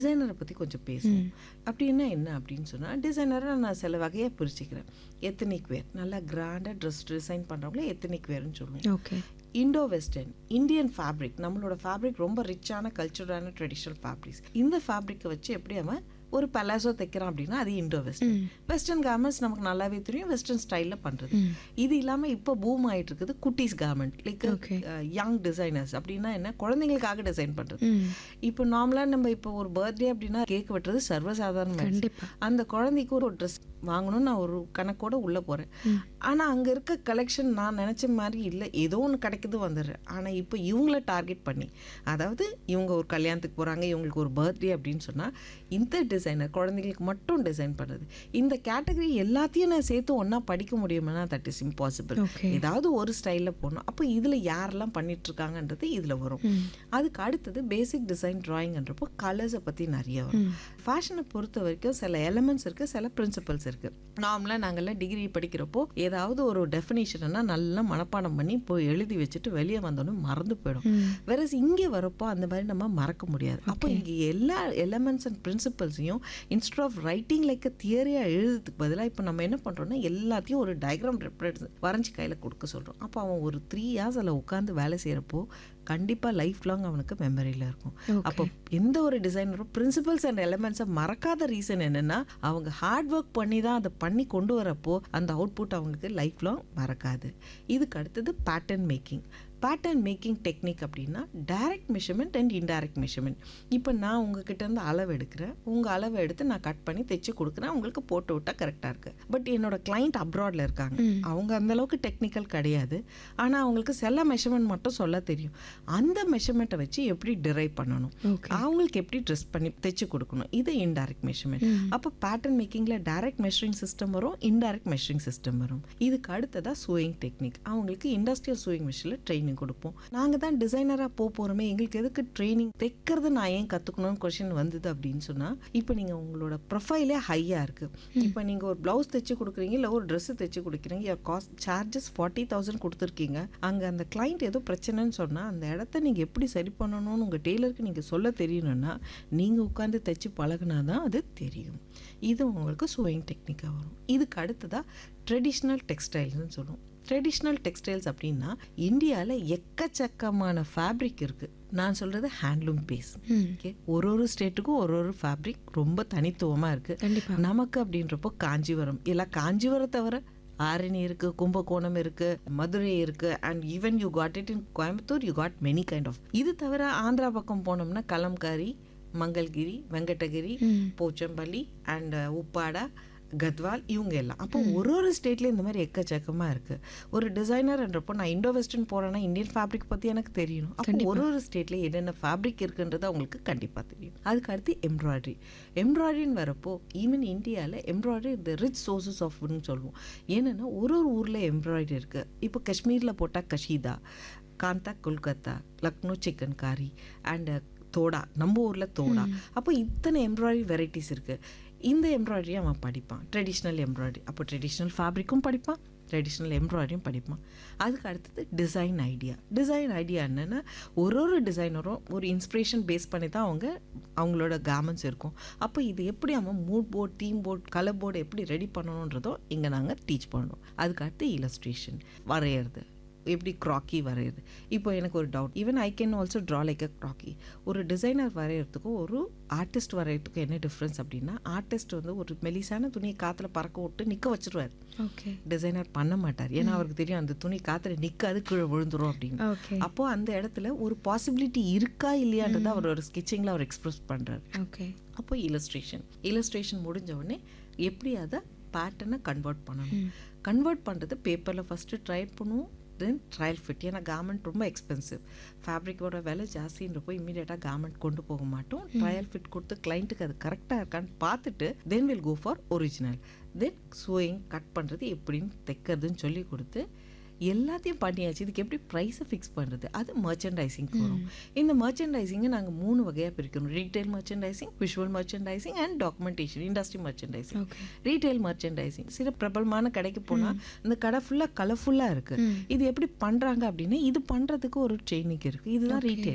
டிசைனரை பற்றி கொஞ்சம் பேசுவோம் அப்படின்னா என்ன அப்படின்னு சொன்னால் டிசைனரை நான் சில வகையாக பிரிச்சுக்கிறேன் எத்தனிக் வேர் நல்லா கிராண்டாக ட்ரெஸ் டிசைன் பண்ணுறவங்களே எத்தனிக் வேர்னு சொல்லுவோம் okay Indo western Indian fabric நம்மளோட ஃபேப்ரிக் ரொம்ப ரிச்சான கல்ச்சுரலான ட்ரெடிஷ்னல் ஃபேப்ரிக்ஸ் இந்த ஃபேப்ரிக்கை வச்சு எப்படி அவன் ஒரு பலாசோ தைக்கிறான் அப்படின்னா அது இண்டோ வெஸ்டர்ன் வெஸ்டர்ன் கார்மெண்ட்ஸ் நமக்கு நல்லாவே தெரியும் வெஸ்டர்ன் ஸ்டைலில் பண்ணுறது இது இல்லாமல் இப்போ பூம் ஆயிட்டு இருக்குது குட்டீஸ் garment like Okay. Young designers அப்படின்னா என்ன குழந்தைங்களுக்காக டிசைன் பண்ணுறது ம் இப்போ நார்மலாக நம்ம இப்போ ஒரு பர்த்டே அப்படின்னா கேக் வெட்டுறது சர்வசாதாரணம் கண்டிப்பா அந்த குழந்தைக்கு ஒரு ட்ரெஸ் வாங்கணும்னு நான் ஒரு கணக்கோட உள்ளே போகிறேன் ஆனால் அங்கே இருக்க கலெக்ஷன் நான் நினச்ச மாதிரி இல்லை ஏதோ ஒன்று கிடைக்குது வந்துடுறேன் ஆனால் இப்போ இவங்கள டார்கெட் பண்ணி அதாவது இவங்க ஒரு கல்யாணத்துக்கு போகிறாங்க இவங்களுக்கு ஒரு பர்த்டே அப்படின்னு சொன்னால் இந்த டிசைனர் குழந்தைங்களுக்கு மட்டும் டிசைன் பண்ணுறது இந்த கேட்டகரி எல்லாத்தையும் நான் சேர்த்து ஒன்றா படிக்க முடியுமானா தட் இஸ் இம்பாசிபிள் Okay. ஏதாவது ஒரு ஸ்டைலில் போகணும் அப்போ இதில் யாரெல்லாம் பண்ணிட்டு இருக்காங்கன்றது இதில் வரும் அதுக்கு அடுத்தது பேசிக் டிசைன் ட்ராயிங்ன்றப்போ கலர்ஸை பற்றி நிறைய வரும் ஃபேஷனை பொறுத்த வரைக்கும் சில எலமெண்ட்ஸ் இருக்குது சில பிரின்சிபல்ஸ் இருக்குது நார்மலாக நாங்கள்லாம் டிகிரி படிக்கிறப்போ ஏதாவது ஒரு டெஃபினேஷன்னா நல்லா மனப்பாடம் பண்ணி போய் எழுதி வச்சுட்டு வெளியே வந்தோன்னே மறந்து போயிடும் வேற இங்கே வரப்போ அந்த மாதிரி நம்ம மறக்க முடியாது அப்போ இங்கே எல்லா எலமெண்ட்ஸ் அண்ட் பிரின்சிபல்ஸையும் இன்ஸ்டர் ஆஃப் ரைட்டிங் லைக் தியரியாக எழுதுறதுக்கு பதிலாக இப்போ நம்ம என்ன பண்ணுறோம்னா எல்லாத்தையும் ஒரு டயக்ராம் ரெப்ரட் வரைஞ்சி கையில் கொடுக்க சொல்கிறோம் அப்போ அவன் ஒரு த்ரீ இயர்ஸ் அதில் உட்காந்து வேலை செய்கிறப்போ கண்டிப்பாக லைஃப் லாங் அவனுக்கு மெமரியில் இருக்கும் அப்போ எந்த ஒரு டிசைனரும் பிரின்சிபல்ஸ் அண்ட் எலமெண்ட்ஸை மறக்காத ரீசன் என்னென்னா அவங்க ஹார்ட் ஒர்க் பண்ணி தான் அதை பண்ணி கொண்டு வரப்போ அந்த அவுட்புட் அவங்களுக்கு லைஃப் லாங் மறக்காது இதுக்கு அடுத்தது pattern making pattern making technique அப்படின்னா direct measurement and indirect measurement இப்போ நான் உங்ககிட்ட இருந்து அளவு எடுக்கிறேன் உங்கள் அளவை எடுத்து நான் கட் பண்ணி தைச்சு கொடுக்குறேன் உங்களுக்கு போட்டு விட்டால் கரெக்டாக இருக்குது பட் என்னோட கிளைண்ட் அப்ராடில் இருக்காங்க அவங்க அந்த அளவுக்கு டெக்னிக்கல் கிடையாது ஆனால் அவங்களுக்கு சில மெஷர்மெண்ட் மட்டும் சொல்ல தெரியும் அந்த மெஷர்மெண்ட்டை வச்சு எப்படி டிரைவ் பண்ணணும் ஓகே அவங்களுக்கு எப்படி ட்ரெஸ் பண்ணி தைச்சு கொடுக்கணும் இது இன்டைரக்ட் மெஷர்மெண்ட் அப்போ பேட்டர்ன் மேக்கிங்கில் டைரக்ட் மெஷரிங் சிஸ்டம் வரும் இன்டைரக்ட் மெஷரிங் சிஸ்டம் வரும் இதுக்கு அடுத்ததாக சூயிங் டெக்னிக் அவங்களுக்கு இண்டஸ்ட்ரியல் சூயிங் மிஷினில் ட்ரைனிங் கொடுப்போம் நாங்கள் தான் டிசைனராக போக போகிறோமே எங்களுக்கு எதுக்கு ட்ரைனிங் தைக்கிறது நான் ஏன் கற்றுக்கணும்னு கொஷின் வந்தது அப்படின்னு சொன்னால் இப்போ நீங்கள் உங்களோட ப்ரொஃபைலே ஹையாக இருக்குது இப்போ நீங்கள் ஒரு ப்ளவுஸ் தைச்சு கொடுக்குறீங்க இல்லை ஒரு ட்ரெஸ்ஸு தைச்சு கொடுக்குறீங்க your cost charges forty thousand கொடுத்துருக்கீங்க அங்கே அந்த கிளைண்ட் ஏதோ பிரச்சனைன்னு சொன்னால் அந்த இடத்த நீங்கள் எப்படி சரி பண்ணணும்னு உங்கள் டெய்லருக்கு நீங்கள் சொல்ல தெரியணும்னா நீங்கள் உட்காந்து தைச்சு பழகுனா தான் அது தெரியும் இது உங்களுக்கு சுவைங் டெக்னிக்காக வரும் இதுக்கு அடுத்ததாக ட்ரெடிஷ்னல் டெக்ஸ்டைல்ஸ்னு சொல்லுவோம் ட்ரெடிஷ்னல் டெக்ஸ்டைல்ஸ் அப்படின்னா இந்தியாவில் எக்கச்சக்கமான ஃபேப்ரிக் இருக்குது நான் சொல்கிறது ஹேண்ட்லூம் பேஸ் ஓகே ஒரு ஒரு ஸ்டேட்டுக்கும் ஒரு ஒரு ஃபேப்ரிக் ரொம்ப தனித்துவமாக இருக்குது கண்டிப்பா நமக்கு அப்படின்றப்போ காஞ்சிபுரம் இல்லை காஞ்சிபுரம் தவிர ஆரணி இருக்கு கும்பகோணம் இருக்கு மதுரை இருக்கு and even you got it in Coimbatore you got many kind of இது தவிர ஆந்திரா பக்கம் போனோம்னா கலம்காரி மங்கள்கிரி வெங்கடகிரி போச்சம்பள்ளி அண்ட் உப்பாடா கத்வால் இவங்க எல்லாம் அப்போ ஒரு ஒரு ஸ்டேட்லேயும் இந்த மாதிரி எக்கச்சக்கமாக இருக்குது ஒரு டிசைனர்ன்றப்போ நான் இண்டோ வெஸ்டர்ன் போகிறேன்னா இந்தியன் ஃபேப்ரிக் பற்றி எனக்கு தெரியணும் அப்போ ஒரு ஒரு ஸ்டேட்லேயும் என்னென்ன ஃபேப்ரிக் இருக்குன்றது அவங்களுக்கு கண்டிப்பாக தெரியும் அதுக்கு அடுத்து எம்ப்ராய்டரி எம்ப்ராய்டரின்னு வரப்போ ஈவன் இந்தியாவில் எம்ப்ராய்டரி இந்த ரிச் சோர்சஸ் ஆஃப் ஃபுட்னு சொல்லுவோம் ஏன்னா ஒரு ஒரு ஊரில் எம்ப்ராய்டரி இருக்குது இப்போ காஷ்மீரில் போட்டால் கஷீதா காந்தா கொல்கத்தா லக்னோ சிக்கன் காரி அண்ட் தோடா நம்ம ஊரில் தோடா அப்போ இத்தனை எம்ப்ராய்டரி வெரைட்டிஸ் இருக்குது இந்த எம்ப்ராய்டரி அவன் படிப்பான் ட்ரெடிஷ்னல் எம்ப்ராய்டரி அப்போ ட்ரெடிஷ்னல் ஃபேப்ரிக்கும் படிப்பான் ட்ரெடிஷ்னல் எம்ப்ராய்டரியும் படிப்பான் அதுக்கு அடுத்தது டிசைன் ஐடியா டிசைன் ஐடியா என்னென்னா ஒரு ஒரு டிசைனரும் ஒரு இன்ஸ்பிரேஷன் பேஸ் பண்ணி தான் அவங்க அவங்களோட கார்மெண்ட்ஸ் இருக்கும் அப்போ இது எப்படி அவன் mood board theme board colour board எப்படி ரெடி பண்ணணுன்றதோ இங்கே நாங்கள் டீச் பண்ணுறோம் அதுக்கு அடுத்து இலஸ்ட்ரேஷன் வரைகிறது எப்படி க்ராக்கி வரையுது இப்போ எனக்கு ஒரு doubt even I can also draw like a croquis ஒரு டிசைனர் வரைகிறதுக்கும் ஒரு ஆர்டிஸ்ட் வரைகிறதுக்கும் என்ன டிஃப்ரென்ஸ் அப்படின்னா ஆர்டிஸ்ட் வந்து ஒரு மெலிசான துணியை காற்றுல பறக்க விட்டு நிற்க வச்சிருவார் ஓகே டிசைனர் பண்ண மாட்டார் ஏன்னா அவருக்கு தெரியும் அந்த துணி காற்றுல நிற்காது கீழே விழுந்துரும் அப்படின்னு ஓகே அப்போ அந்த இடத்துல ஒரு பாசிபிலிட்டி இருக்கா இல்லையான்றதை அவர் ஒரு ஸ்கெச்சிங்கில் அவர் எக்ஸ்பிரஸ் பண்ணுறாரு ஓகே அப்போ இலஸ்ட்ரேஷன் இலஸ்ட்ரேஷன் முடிஞ்ச உடனே எப்படி அதை பேட்டர்னை கன்வெர்ட் பண்ணணும் கன்வெர்ட் பண்ணுறது பேப்பரில் ஃபஸ்ட்டு ட்ரை பண்ணுவோம் தென் ட்ரையல் ஃபிட் ஏன்னா கார்மெண்ட் ரொம்ப எக்ஸ்பென்சிவ் ஃபேப்ரிக்கோட விலை ஜாஸ்தின்றப்போ இமீடியட்டாக கார்மெண்ட் கொண்டு போக மாட்டோம் ட்ரையல் ஃபிட் கொடுத்து கிளைண்ட்டுக்கு அது கரெக்டாக இருக்கான்னு பார்த்துட்டு then will go for original then sewing cut பண்ணுறது எப்படின்னு தைக்கிறதுன்னு சொல்லி கொடுத்து எல்லாத்தையும் பண்ணியாச்சு இதுக்கு எப்படி ப்ரைஸை ஃபிக்ஸ் பண்ணுறது அது மர்ச்சன்டைசிங்க்கு வரும் இந்த மர்ச்சன்டைசிங்கை நாங்கள் மூணு வகையாக பிரிக்கணும் retail merchandising visual merchandising and documentation industry merchandising okay retail merchandising சில பிரபலமான கடைக்கு போனால் இந்த கடை ஃபுல்லாக கலர்ஃபுல்லாக இருக்குது இது எப்படி பண்ணுறாங்க அப்படின்னா இது பண்ணுறதுக்கு ஒரு ட்ரைனிங் இருக்குது இதுதான் ரீட்டைல்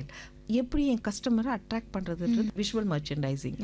எப்படி என் கஸ்டமரை அட்ராக்ட் பண்றதுன்றது விஷுவல் மர்ச்சன்டைசிங்